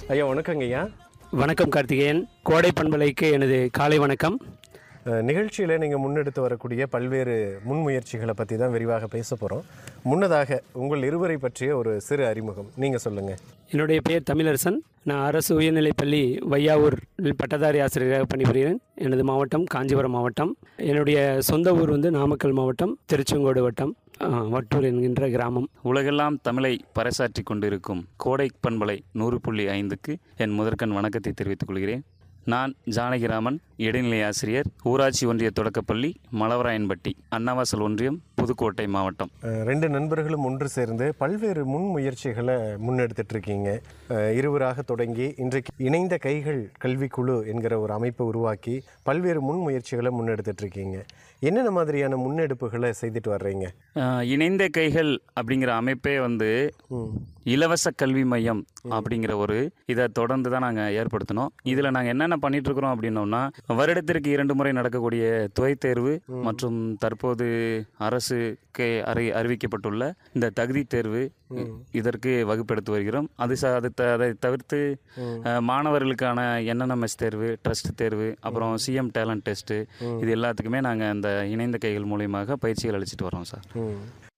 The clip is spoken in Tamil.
ஐயா வணக்கங்க ஐயா வணக்கம் கார்த்திகேயன் கோடை பண்பலைக்கு எனது காலை வணக்கம் நிகழ்ச்சியில் நீங்கள் முன்னெடுத்து வரக்கூடிய பல்வேறு முன்முயற்சிகளை பற்றி தான் விரிவாக பேச போகிறோம் முன்னதாக உங்கள் இருவரை பற்றிய ஒரு சிறு அறிமுகம் நீங்கள் சொல்லுங்கள் என்னுடைய பெயர் தமிழரசன் நான் அரசு உயர்நிலைப்பள்ளி வையாவூர் பட்டதாரி ஆசிரியராக பணிபுரிகிறேன் எனது மாவட்டம் காஞ்சிபுரம் மாவட்டம் என்னுடைய சொந்த ஊர் வந்து நாமக்கல் மாவட்டம் திருச்செங்கோடு வட்டம் ஆ, வட்டூர் என்கின்ற கிராமம் உலகெல்லாம் தமிழை பறைசாற்றி கொண்டிருக்கும் கோடை பண்பலை நூறு புள்ளி ஐந்துக்கு என் முதற்கண் வணக்கத்தை தெரிவித்துக் கொள்கிறேன் நான் ஜானகிராமன் இடைநிலை ஆசிரியர் ஊராட்சி ஒன்றிய தொடக்கப்பள்ளி மலவராயன்பட்டி அன்னவாசல் ஒன்றியம் புதுக்கோட்டை மாவட்டம் அஹ், ரெண்டு நண்பர்களும் ஒன்று சேர்ந்து பல்வேறு முன்முயற்சிகளை முன்னெடுத்துட்டு இருக்கீங்க அஹ், இருவராக தொடங்கி இன்றைக்கு இணைந்த கைகள் கல்விக்குழு என்கிற ஒரு அமைப்பை உருவாக்கி பல்வேறு முன்முயற்சிகளை முன்னெடுத்துட்டு இருக்கீங்க என்னென்ன மாதிரியான முன்னெடுப்புகளை செய்துட்டு வர்றீங்க அஹ், இணைந்த கைகள் அப்படிங்கிற அமைப்பே வந்து இலவச கல்வி மையம் அப்படிங்கிற ஒரு இதை தொடர்ந்து தான் நாங்கள் ஏற்படுத்தினோம் இதில் நாங்கள் என்னென்ன பண்ணிட்டு இருக்கிறோம் அப்படின்னோம்னா வருடத்திற்கு இரண்டு முறை நடக்கக்கூடிய துறைத் தேர்வு மற்றும் தற்போது அரசுக்கு அறி அறிவிக்கப்பட்டுள்ள இந்த தகுதி தேர்வு இதற்கு வகுப்பெடுத்து வருகிறோம் அது ச அது த- அதை தவிர்த்து அஹ், மாணவர்களுக்கான என்என்எம்எஸ் தேர்வு ட்ரஸ்ட் தேர்வு அப்புறம் சிஎம் டேலண்ட் டெஸ்ட்டு இது எல்லாத்துக்குமே நாங்கள் அந்த இணைந்த கைகள் மூலியமாக பயிற்சிகள் அளிச்சிட்டு வரோம் சார் ம்.